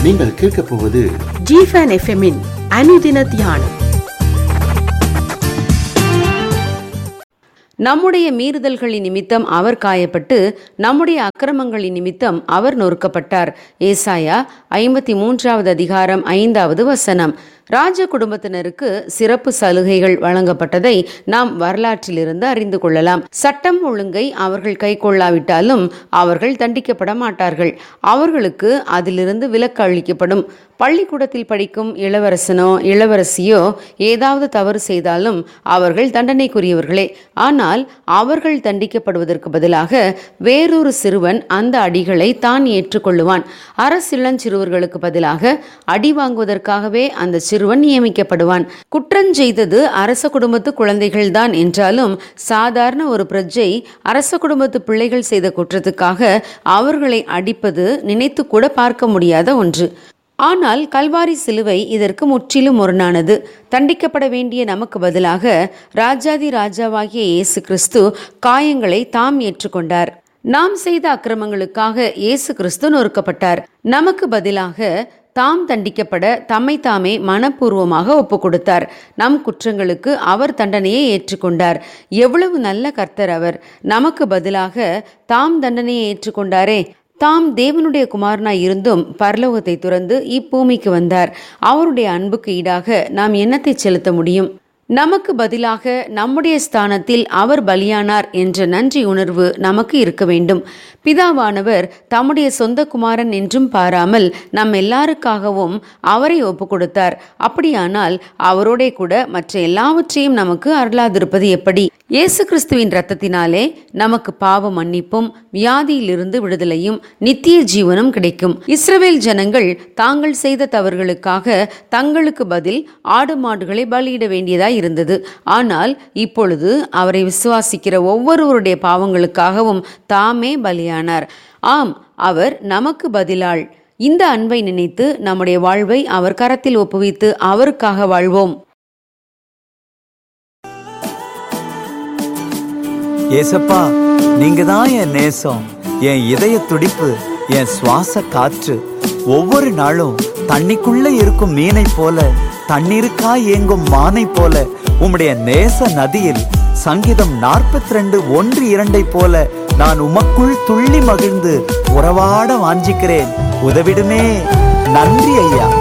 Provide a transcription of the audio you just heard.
நீங்கள் கேட்கப் போவது ஜிஃபன் எஃப்எம்மின் அனுதின தியானம் நம்முடைய மீறுதல்களின் நிமித்தம் அவர் காயப்பட்டு நம்முடைய அக்கிரமங்களின் நிமித்தம் அவர் நொறுக்கப்பட்டார் ஏசாயா ஐம்பத்தி மூன்றாவது அதிகாரம் ஐந்தாவது வசனம் ராஜ குடும்பத்தினருக்கு சிறப்பு சலுகைகள் வழங்கப்பட்டதை நாம் வரலாற்றிலிருந்து அறிந்து கொள்ளலாம் சட்டம் ஒழுங்கை அவர்கள் கை கொள்ளாவிட்டாலும் அவர்கள் தண்டிக்கப்பட மாட்டார்கள் அவர்களுக்கு அதிலிருந்து விலக்கு அளிக்கப்படும் பள்ளிக்கூடத்தில் படிக்கும் இளவரசனோ இளவரசியோ ஏதாவது தவறு செய்தாலும் அவர்கள் தண்டனைக்குரியவர்களே ஆனால் அவர்கள் தண்டிக்கப்படுவதற்கு பதிலாக வேறொரு சிறுவன் அந்த அடிகளை தான் ஏற்றுக்கொள்ளுவான் அரசிளஞ்சிறுவர்களுக்கு பதிலாக அடி வாங்குவதற்காகவே அந்த சிறுவன் நியமிக்கப்படுவான் குற்றஞ்செய்தது அரச குடும்பத்து குழந்தைகள்தான் என்றாலும் சாதாரண ஒரு பிரஜை அரச குடும்பத்து பிள்ளைகள் செய்த குற்றத்துக்காக அவர்களை அடிப்பது நினைத்து கூட பார்க்க முடியாத ஒன்று ஆனால் கல்வாரி சிலுவை இதற்கு முற்றிலும் முரணானது தண்டிக்கப்பட வேண்டிய நமக்கு பதிலாக ராஜாதி ராஜாவாகிய இயேசு கிறிஸ்து காயங்களை தாம் ஏற்றுக்கொண்டார் நாம் செய்த அக்கிரமங்களுக்காக இயேசு கிறிஸ்து நொறுக்கப்பட்டார் நமக்கு பதிலாக தாம் தண்டிக்கப்பட தம்மை தாமே மனப்பூர்வமாக ஒப்பு கொடுத்தார் நம் குற்றங்களுக்கு அவர் தண்டனையை ஏற்றுக்கொண்டார் எவ்வளவு நல்ல கர்த்தர் அவர் நமக்கு பதிலாக தாம் தண்டனையை ஏற்றுக்கொண்டாரே தாம் தேவனுடைய குமாரனாய் இருந்தும் பரலோகத்தை துறந்து இப்பூமிக்கு வந்தார் அவருடைய அன்புக்கு ஈடாக நாம் என்னத்தை செலுத்த முடியும் நமக்கு பதிலாக நம்முடைய ஸ்தானத்தில் அவர் பலியானார் என்ற நன்றி உணர்வு நமக்கு இருக்க வேண்டும் பிதாவானவர் தம்முடைய சொந்த குமாரன் என்றும் பாராமல் நம் எல்லாருக்காகவும் அவரை ஒப்பு கொடுத்தார் அப்படியானால் அவரோடே கூட மற்ற எல்லாவற்றையும் நமக்கு அருளாதிருப்பது எப்படி இயேசு கிறிஸ்துவின் இரத்தத்தினாலே நமக்கு பாவ மன்னிப்பும் வியாதியிலிருந்து விடுதலையும் நித்திய ஜீவனும் கிடைக்கும் இஸ்ரவேல் ஜனங்கள் தாங்கள் செய்த தவறுகளுக்காக தங்களுக்கு பதில் ஆடு மாடுகளை பலியிட வேண்டியதாய் இருந்தது ஆனால் இப்பொழுது அவரை விசுவாசிக்கிற ஒவ்வொருவருடைய பாவங்களுக்காகவும் தாமே பலியானார் ஆம் அவர் நமக்கு பதிலாள் இந்த அன்பை நினைத்து நம்முடைய வாழ்வை அவர் கரத்தில் ஒப்புவித்து அவருக்காக வாழ்வோம் ஏசப்பா நீங்க தான் என் நேசம் என் இதய துடிப்பு என் சுவாச காற்று ஒவ்வொரு நாளும் தண்ணிக்குள்ள இருக்கும் மீனை போல தண்ணீருக்கா ஏங்கும் மானை போல உம்முடைய நேச நதியில் சங்கீதம் நாற்பத்தி ரெண்டு ஒன்று இரண்டை போல நான் உமக்குள் துள்ளி மகிழ்ந்து உறவாட வாஞ்சிக்கிறேன் உதவிடுமே நன்றி ஐயா